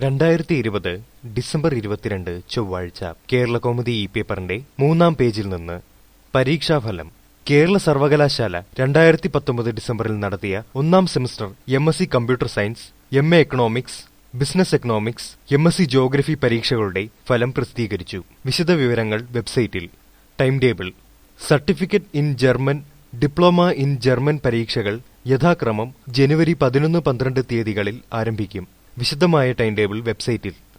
രണ്ടായിരത്തി ഇരുപത് ഡിസംബർ ഇരുപത്തിരണ്ട് ചൊവ്വാഴ്ച കേരള കൗമുദി ഇ പേപ്പറിന്റെ മൂന്നാം പേജിൽ നിന്ന് പരീക്ഷാഫലം കേരള സർവകലാശാല രണ്ടായിരത്തി പത്തൊമ്പത് ഡിസംബറിൽ നടത്തിയ ഒന്നാം semester M S C computer science M A economics business economics M S C geography പരീക്ഷകളുടെ ഫലം പ്രസിദ്ധീകരിച്ചു വിശദവിവരങ്ങൾ വെബ്സൈറ്റിൽ time table certificate in German diploma in German പരീക്ഷകൾ യഥാക്രമം ജനുവരി പതിനൊന്ന് പന്ത്രണ്ട് തീയതികളിൽ ആരംഭിക്കും വിശദമായ ടൈം ടേബിൾ വെബ്സൈറ്റിൽ